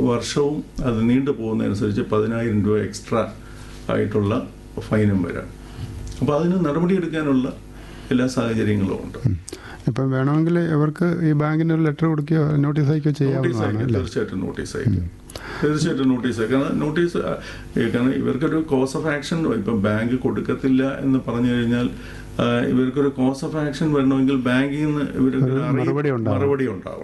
വർഷവും അത് നീണ്ടു പോകുന്നതനുസരിച്ച് പതിനായിരം രൂപ എക്സ്ട്രാ ആയിട്ടുള്ള ഫൈനും വരാം അപ്പോൾ അതിന് നടപടിയെടുക്കാനുള്ള എല്ലാ സാഹചര്യങ്ങളും ഉണ്ട് ഇപ്പം വേണമെങ്കിൽ ഇവർക്ക് ഈ ബാങ്കിന് ഒരു ലെറ്റർ കൊടുക്കുകയോ നോട്ടീസ് അയക്കുകയോ നോട്ടീസ് ചെയ്യാവുന്നതാണ് അയക്കാം അല്ലേ തീർച്ചയായിട്ടും നോട്ടീസ് അയക്കാം തീർച്ചയായിട്ടും നോട്ടീസ് അയക്കാം കാരണം നോട്ടീസ് ആ, ഏ, കാരണം ഇവർക്കൊരു കോസ് ഓഫ് ആക്ഷൻ ഇപ്പം ബാങ്ക് കൊടുക്കത്തില്ല എന്ന് പറഞ്ഞു കഴിഞ്ഞാൽ ആ, ഇവർക്കൊരു കോസ് ഓഫ് ആക്ഷൻ വരണമെങ്കിൽ ബാങ്കിൽ നിന്ന് ഇവർക്ക് ഒരു അറിയി- മറുപടി ഉണ്ടാവണം. മറുപടി ഉണ്ടാവും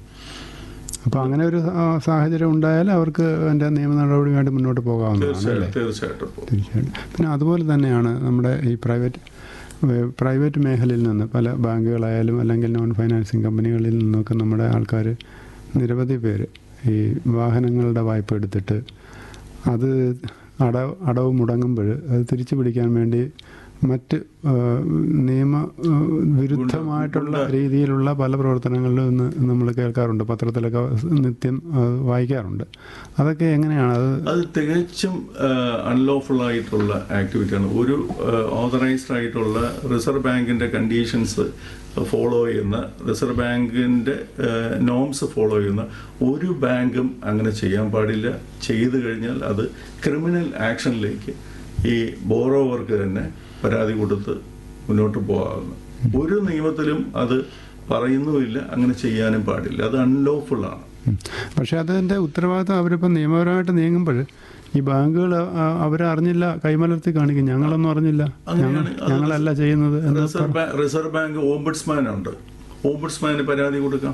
അപ്പോൾ അങ്ങനെ ഒരു ആ, സാഹചര്യം ഉണ്ടായാൽ അവർക്ക് അതിൻ്റെ നിയമ നടപടിയുമായിട്ട് മുന്നോട്ട് പോകാവുന്നതാണ് അല്ലേ തീർച്ചയായിട്ടും തീർച്ചയായിട്ടും പോകും. തീർച്ചയായിട്ടും പിന്നെ അതുപോലെ തന്നെയാണ് നമ്മുടെ ഈ പ്രൈവറ്റ് ഏഹ് പ്രൈവറ്റ് മേഖലയിൽ നിന്ന് പല ബാങ്കുകളായാലും അല്ലെങ്കിൽ നോൺ ഫൈനാൻസിങ് കമ്പനികളിൽ നിന്നൊക്കെ നമ്മുടെ ആൾക്കാർ നിരവധി പേര് ഈ വാഹനങ്ങളുടെ വായ്പ എടുത്തിട്ട് അത് അടവ് അടവ് മുടങ്ങുമ്പോൾ അത് തിരിച്ചു പിടിക്കാൻ വേണ്ടി മറ്റ് ഏഹ്, നിയമ ഏഹ്, വിരുദ്ധമായിട്ടുള്ള ഗുണ്ട- രീതിയിലുള്ള പല പ്രവർത്തനങ്ങളിലും ഇന്ന് നമ്മൾ കേൾക്കാറുണ്ട് പത്രത്തിലൊക്കെ നിത്യം ഏഹ്, വായിക്കാറുണ്ട് അതൊക്കെ എങ്ങനെയാണ് അത് അത് തികച്ചും അൺലോഫുൾ ആയിട്ടുള്ള ആക്ടിവിറ്റിയാണ് ഒരു ഓതറൈസ്ഡ് ആയിട്ടുള്ള റിസർവ് ബാങ്കിന്റെ കണ്ടീഷൻസ് ഫോളോ ചെയ്യുന്ന റിസർവ് ബാങ്കിന്റെ നോംസ് ഫോളോ ചെയ്യുന്ന ഒരു ബാങ്കും അങ്ങനെ ചെയ്യാൻ പാടില്ല ചെയ്തു കഴിഞ്ഞാൽ അത് ക്രിമിനൽ ആക്ഷനിലേക്ക് ഈ ബോറോവർക്ക് തന്നെ പരാതി കൊടുത്ത് മുന്നോട്ട് പോകാവുന്ന ഒരു നിയമത്തിലും അത് പറയുന്നുമില്ല അങ്ങനെ ചെയ്യാനും പാടില്ല അത് അൺലോഫുൾ ആണ് ഉം. പക്ഷേ അതിൻ്റെ ഉത്തരവാദിത്വം അവരിപ്പോൾ നിയമപരമായിട്ട് നീങ്ങുമ്പോൾ ഈ ബാങ്കുകൾ അവരെ അറിഞ്ഞില്ല കൈമലർത്തി കാണിക്കും ഞങ്ങളൊന്നും അറിഞ്ഞില്ല ഞങ്ങൾ അങ്ങനെയാണ് അത് ഞങ്ങളല്ല ചെയ്യുന്നത് എന്ന് reserve bank reserve bank ombudsman ഉണ്ട് ഓംബുഡ്സ്മാന് പരാതി കൊടുക്കാം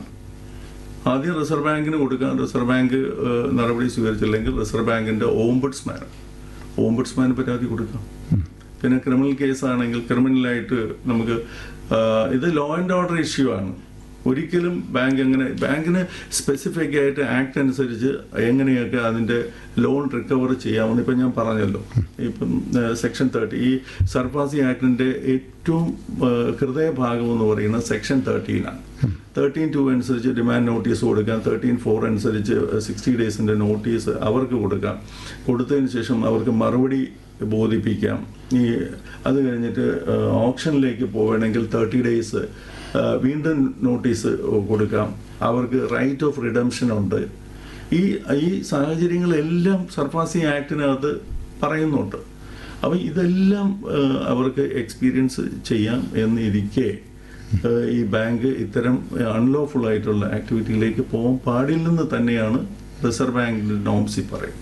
ആദ്യം റിസർവ് ബാങ്കിന് കൊടുക്കാം റിസർവ് ബാങ്ക് ഏഹ്, നടപടി സ്വീകരിച്ചില്ലെങ്കിൽ റിസർവ് ബാങ്കിന്റെ ഓംബുഡ്സ്മാൻ ഓംബുഡ്സ്മാന് പരാതി കൊടുക്കാം പിന്നെ ക്രിമിനൽ കേസ് ആണെങ്കിൽ ക്രിമിനലായിട്ട് നമുക്ക് ആഹ്, ഇത് ലോ ആൻഡ് ഓർഡർ ഇഷ്യൂ ആണ് ഒരിക്കലും ബാങ്ക് എങ്ങനെ ബാങ്കിന് സ്പെസിഫിക് ആയിട്ട് ആക്ട് അനുസരിച്ച് എങ്ങനെയൊക്കെ അതിന്റെ ലോൺ റിക്കവർ ചെയ്യാമെന്ന് ഇപ്പം ഞാൻ പറഞ്ഞല്ലോ ഇപ്പം സെക്ഷൻ തേർട്ടി ഈ സർഫാസി ആക്ടിന്റെ ഏറ്റവും ആഹ്, ഹൃദയഭാഗം എന്ന് പറയുന്നത് സെക്ഷൻ തേർട്ടീനാണ് തേർട്ടീൻ ടു അനുസരിച്ച് ഡിമാൻഡ് നോട്ടീസ് കൊടുക്കാം തേർട്ടീൻ ഫോർ അനുസരിച്ച് സിക്സ്റ്റി ഡേയ്സിന്റെ നോട്ടീസ് അവർക്ക് കൊടുക്കാം കൊടുത്തതിന് ശേഷം അവർക്ക് മറുപടി ബോധിപ്പിക്കാം ഈ അത് കഴിഞ്ഞിട്ട് ഓപ്ഷനിലേക്ക് പോവുകയാണെങ്കിൽ തേർട്ടി ഡേയ്സ് വീണ്ടും നോട്ടീസ് കൊടുക്കാം അവർക്ക് റൈറ്റ് ഓഫ് റിഡംഷൻ ഉണ്ട് ഈ ഈ സാഹചര്യങ്ങളെല്ലാം സർഫാസി ആക്ടിനകത്ത് പറയുന്നുണ്ട് അപ്പം ഇതെല്ലാം ആ, അവർക്ക് എക്സ്പീരിയൻസ് ചെയ്യാം എന്നിരിക്കെ ആ, ഈ ബാങ്ക് ഇത്തരം അൺലോഫുൾ ആയിട്ടുള്ള ആക്ടിവിറ്റിയിലേക്ക് പോകാൻ പാടില്ലെന്ന് തന്നെയാണ് റിസർവ് ബാങ്കിന്റെ നോംസി പറയും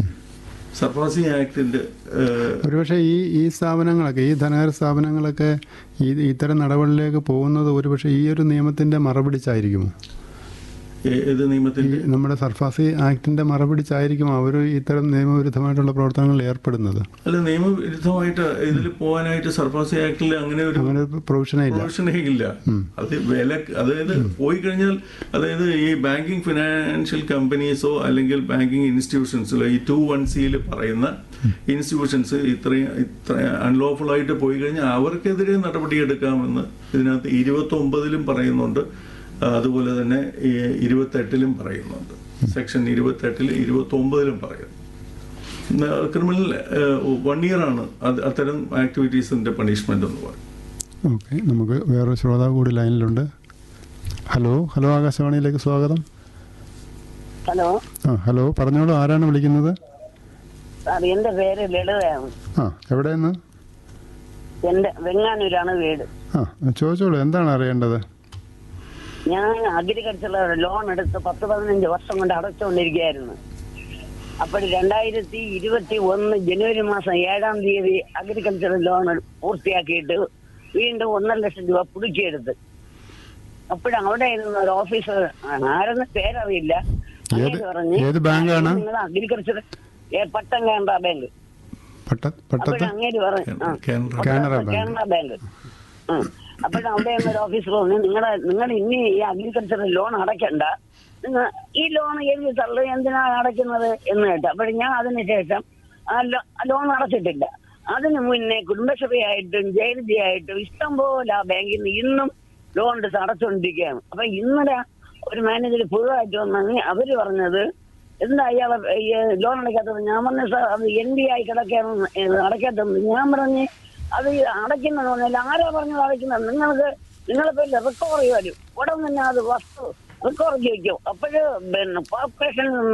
സർഫാസി ആക്ടിന്റെ ആ, ഒരുപക്ഷെ ഈ ഈ സ്ഥാപനങ്ങളൊക്കെ ഈ ധനകാര്യ സ്ഥാപനങ്ങളൊക്കെ ഈ ഇത്തരം നടപടികളിലേക്ക് പോകുന്നത് ഒരുപക്ഷെ ഈ ഒരു നിയമത്തിൻ്റെ മറപിടിച്ചായിരിക്കുമോ ഏ- ഏത് ഈ നിയമത്തിന്റെ നമ്മുടെ സർഫാസി ആക്ടിൻ്റെ മറപിടിച്ചായിരിക്കും അവർ ഇത്തരം നിയമവിരുദ്ധമായിട്ടുള്ള പ്രവർത്തനങ്ങളിൽ ഏർപ്പെടുന്നത് അല്ല നിയമവിരുദ്ധമായിട്ട് ഇതിൽ പോകാനായിട്ട് സർഫാസി ആക്ടിൽ അങ്ങനെ ഒരു അങ്ങനെ ഒരു പ്രൊവിഷനേ ഇല്ല പ്രൊവിഷനേ ഇല്ല അത് വില അതായത് പോയി കഴിഞ്ഞാൽ അതായത് ഈ ബാങ്കിങ് ഫിനാൻഷ്യൽ കമ്പനീസോ അല്ലെങ്കിൽ ബാങ്കിങ് ഇൻസ്റ്റിറ്റ്യൂഷൻസിലോ ഈ ടു വൺ സിയിൽ പറയുന്ന ഇൻസ്റ്റിറ്റ്യൂഷൻസ് ഇത്രയും ഇത്ര അൺലോഫുൾ ആയിട്ട് പോയി കഴിഞ്ഞാൽ അവർക്കെതിരെ നടപടിയെടുക്കാമെന്ന് ഇതിനകത്ത് ഇരുപത്തി ഒമ്പതിലും പറയുന്നുണ്ട് ആ, അതുപോലെ തന്നെ ഈ ഇരുപത്തെട്ടിലും പറയുന്നുണ്ട് സെക്ഷൻ ഇരുപത്തെട്ടിൽ ഇരുപത്തി ഒമ്പതിലും പറയുന്നു ക്രിമിനൽ വൺ ഇയർ ആണ് അത് അത്തരം ആക്ടിവിറ്റീസിന്റെ പണിഷ്മെന്റ് എന്ന് പറയുന്നത് ഓക്കെ നമുക്ക് വേറൊരു ശ്രോതാവ് കൂടി ലൈനിലുണ്ട് ഹലോ ഹലോ ആകാശവാണിയിലേക്ക് സ്വാഗതം ഹലോ ആ ഹലോ പറഞ്ഞോളൂ ആരാണ് വിളിക്കുന്നത് സാർ എന്റെ പേര് ലളിതയാണ് ആ എവിടെയെന്ന് എന്റെ വെങ്ങാനൂരാണ് വീട് ആ ചോദിച്ചോളൂ എന്താണ് അറിയേണ്ടത് ഞാൻ അഗ്രികൾച്ചർ ലോൺ എടുത്ത് പത്ത് പതിനഞ്ച് വർഷം കൊണ്ട് അടച്ചുകൊണ്ടിരിക്കുകയായിരുന്നു അപ്പോൾ രണ്ടായിരത്തി ഇരുപത്തി ഒന്ന് ജനുവരി മാസം ഏഴാം തീയതി അഗ്രികൾച്ചർ ലോൺ പൂർത്തിയാക്കിയിട്ട് വീണ്ടും ഒന്നര ലക്ഷം രൂപ പുതുക്കിയെടുത്ത് അപ്പോഴവിടെ ഇരുന്ന ഒരു ഓഫീസർ ആരെന്ന് പേരറിയില്ല ഏത്- അങ്ങേര് പറഞ്ഞ്, ഏത് ബാങ്കാണ്? നിങ്ങൾ അഗ്രികൾച്ചർ പട്ടം കേന്ദ്ര ബാങ്ക് പട്ട പട്ടത്ത് അപ്പോഴും അങ്ങേര് പറഞ്ഞു ആ കാനറ കാനറ ബാങ്ക്. കാനറ ബാങ്ക് അപ്പോഴും അവിടെ ഒരു ഓഫീസർ പറഞ്ഞു നിങ്ങളെ നിങ്ങൾ ഇനി ഈ അഗ്രികൾച്ചർ ലോൺ അടയ്ക്കണ്ട നിങ്ങൾ ഈ ലോൺ എഴുതി തള്ളു എന്തിനാണ് അടയ്ക്കുന്നത് എന്ന് കേട്ടു അപ്പോഴും ഞാൻ അതിനുശേഷം ആ ലോൺ അടച്ചിട്ടില്ല അതിന് മുന്നേ കുടുംബശ്രീ ആയിട്ടും ജയലജി ആയിട്ടും ഇഷ്ടം പോലെ ആ ബാങ്കിൽ നിന്ന് ഇന്നും ലോൺ എടുത്ത് അടച്ചുകൊണ്ടിരിക്കുകയാണ് അപ്പൊ ഇന്നലെ ഒരു മാനേജർ പുതുതായിട്ട് വന്നെങ്കിൽ അവര് പറഞ്ഞത് എന്താ അയാളെ ഈ ലോൺ അടയ്ക്കാത്തത് ഞാൻ പറഞ്ഞ സാർ അത് എൻ ഡി ആയി കിടക്കാണ് അടയ്ക്കാത്തത് ഞാൻ പറഞ്ഞ് അത് അടയ്ക്കുന്നത് പറഞ്ഞാൽ ആരാ പറഞ്ഞത് അടയ്ക്കുന്നത് നിങ്ങൾക്ക് നിങ്ങളെ പേരിൽ റിക്കവറി വരും ഉടൻ തന്നെ അത് വസ്തു റിക്കവർ ചെയ്യിക്കും അപ്പോഴ് പിന്നെ കോർപ്പറേഷനിൽ നിന്ന്